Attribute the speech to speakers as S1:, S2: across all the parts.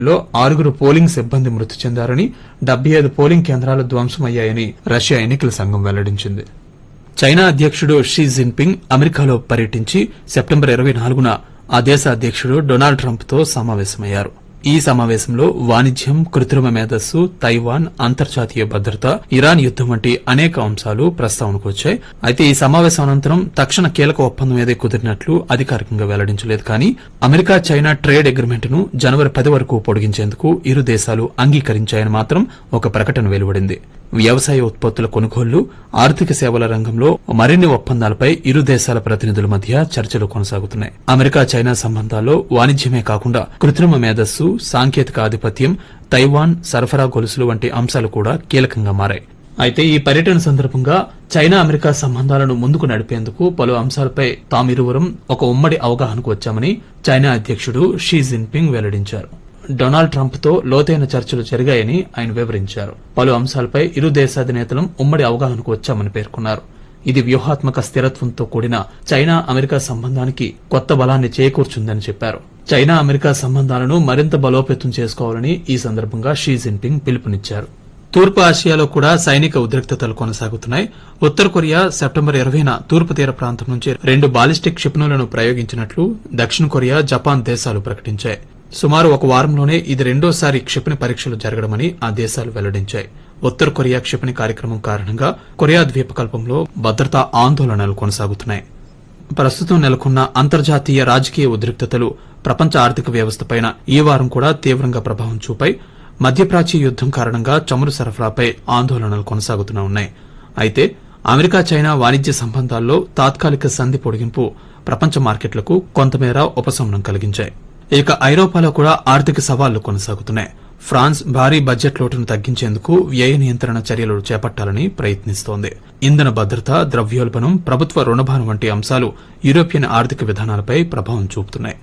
S1: లో ఆరుగురు పోలింగ్ సిబ్బంది మృతి చెందారని డెబ్బై ఐదు పోలింగ్ కేంద్రాలు ధ్వంసమయ్యాయని రష్యా ఎన్నికల సంఘం వెల్లడించింది చైనా అధ్యక్షుడు షీ జిన్పింగ్ అమెరికాలో పర్యటించి సెప్టెంబర్ ఇరవై నాలుగున ఆ దేశ అధ్యక్షుడు డొనాల్డ్ ట్రంప్ తో సమావేశమయ్యారు ఈ సమావేశంలో వాణిజ్యం కృత్రిమ మేధస్సు తైవాన్ అంతర్జాతీయ భద్రత ఇరాన్ యుద్దం వంటి అనేక అంశాలు ప్రస్తావనకు వచ్చాయి అయితే ఈ సమావేశం అనంతరం తక్షణ కీలక ఒప్పందం ఏదే కుదిరినట్లు అధికారికంగా వెల్లడించలేదు కానీ అమెరికా చైనా ట్రేడ్ అగ్రిమెంట్ ను జనవరి పది వరకు పొడిగించేందుకు ఇరు దేశాలు అంగీకరించాయని మాత్రం ఒక ప్రకటన వెలువడింది వ్యవసాయ ఉత్పత్తుల కొనుగోళ్లు ఆర్థిక సేవల రంగంలో మరిన్ని ఒప్పందాలపై ఇరు దేశాల ప్రతినిధుల మధ్య చర్చలు కొనసాగుతున్నాయి అమెరికా చైనా సంబంధాల్లో వాణిజ్యమే కాకుండా కృత్రిమ మేధస్సు సాంకేతిక ఆధిపత్యం తైవాన్ సరఫరా గొలుసులు వంటి అంశాలు కూడా కీలకంగా మారాయి అయితే ఈ పర్యటన సందర్భంగా చైనా అమెరికా సంబంధాలను ముందుకు నడిపేందుకు పలు అంశాలపై తామిరువురం ఒక ఉమ్మడి అవగాహనకు వచ్చామని చైనా అధ్యక్షుడు షీ జిన్పింగ్ వెల్లడించారు డొనాల్డ్ ట్రంప్ తో లోతైన చర్చలు జరిగాయని ఆయన వివరించారు పలు అంశాలపై ఇరు దేశాధినేతలం ఉమ్మడి అవగాహనకు వచ్చామని పేర్కొన్నారు ఇది వ్యూహాత్మక స్థిరత్వంతో కూడిన చైనా అమెరికా సంబంధానికి కొత్త బలాన్ని చేకూర్చుందని చెప్పారు చైనా అమెరికా సంబంధాలను మరింత బలోపేతం చేసుకోవాలని ఈ సందర్భంగా షీ జిన్పింగ్ పిలుపునిచ్చారు తూర్పు ఆసియాలో కూడా సైనిక ఉద్రిక్తతలు కొనసాగుతున్నాయి ఉత్తర కొరియా సెప్టెంబర్ ఇరవైన తూర్పు తీర ప్రాంతం నుంచి రెండు బాలిస్టిక్ క్షిపణులను ప్రయోగించినట్లు దక్షిణ కొరియా జపాన్ దేశాలు ప్రకటించాయి సుమారు ఒక వారంలోనే ఇది రెండోసారి క్షిపణి పరీక్షలు జరగడమని ఆ దేశాలు వెల్లడించాయి ఉత్తర కొరియా క్షిపణి కార్యక్రమం కారణంగా కొరియా ద్వీపకల్పంలో భద్రతా ఆందోళనలు కొనసాగుతున్నాయి ప్రస్తుతం నెలకొన్న అంతర్జాతీయ రాజకీయ ఉద్రిక్తతలు ప్రపంచ ఆర్థిక వ్యవస్థపైన ఈ వారం కూడా తీవ్రంగా ప్రభావం చూపాయి మధ్యప్రాచ్య యుద్దం కారణంగా చమురు సరఫరాపై ఆందోళనలు కొనసాగుతూనే ఉన్నాయి అయితే అమెరికా చైనా వాణిజ్య సంబంధాల్లో తాత్కాలిక సంధి పొడిగింపు ప్రపంచ మార్కెట్లకు కొంతమేర ఉపశమనం కలిగించాయి ఇక ఐరోపాలో కూడా ఆర్థిక సవాళ్లు కొనసాగుతున్నాయి ఫ్రాన్స్ భారీ బడ్జెట్ లోటును తగ్గించేందుకు వ్యయ నియంత్రణ చర్యలు చేపట్టాలని ప్రయత్నిస్తోంది ఇంధన భద్రత ద్రవ్యోల్బణం ప్రభుత్వ రుణభారం వంటి అంశాలు యూరోపియన్ ఆర్థిక విధానాలపై ప్రభావం చూపుతున్నాయి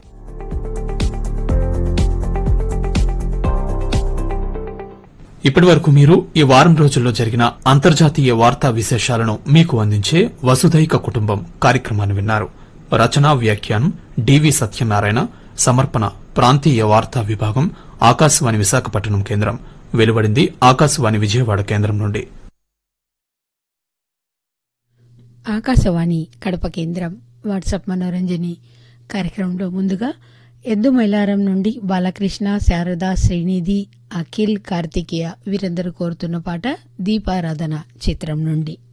S1: ఇప్పటి వరకు మీరు ఈ వారం రోజుల్లో జరిగిన అంతర్జాతీయ వార్తా విశేషాలను మీకు అందించే వసుధైక కుటుంబం కార్యక్రమాన్ని విన్నారు రచనా వ్యాఖ్యానం డివి సత్యనారాయణ సమర్పణ ప్రాంతీయ వార్తా విభాగం ఆకాశవాణి విశాఖపట్నం కేంద్రం వెలువడింది ఆకాశవాణి విజయవాడ కేంద్రం నుండి
S2: ఆకాశవాణి కడప కేంద్రం వాట్సాప్ మనోరంజని కార్యక్రమంలో ముందుగా ఎద్దు మైలారం నుండి బాలకృష్ణ శారద శ్రీనిధి అఖిల్ కార్తికేయ వీరందరూ కోరుతున్న పాట దీపారాధన చిత్రం నుండి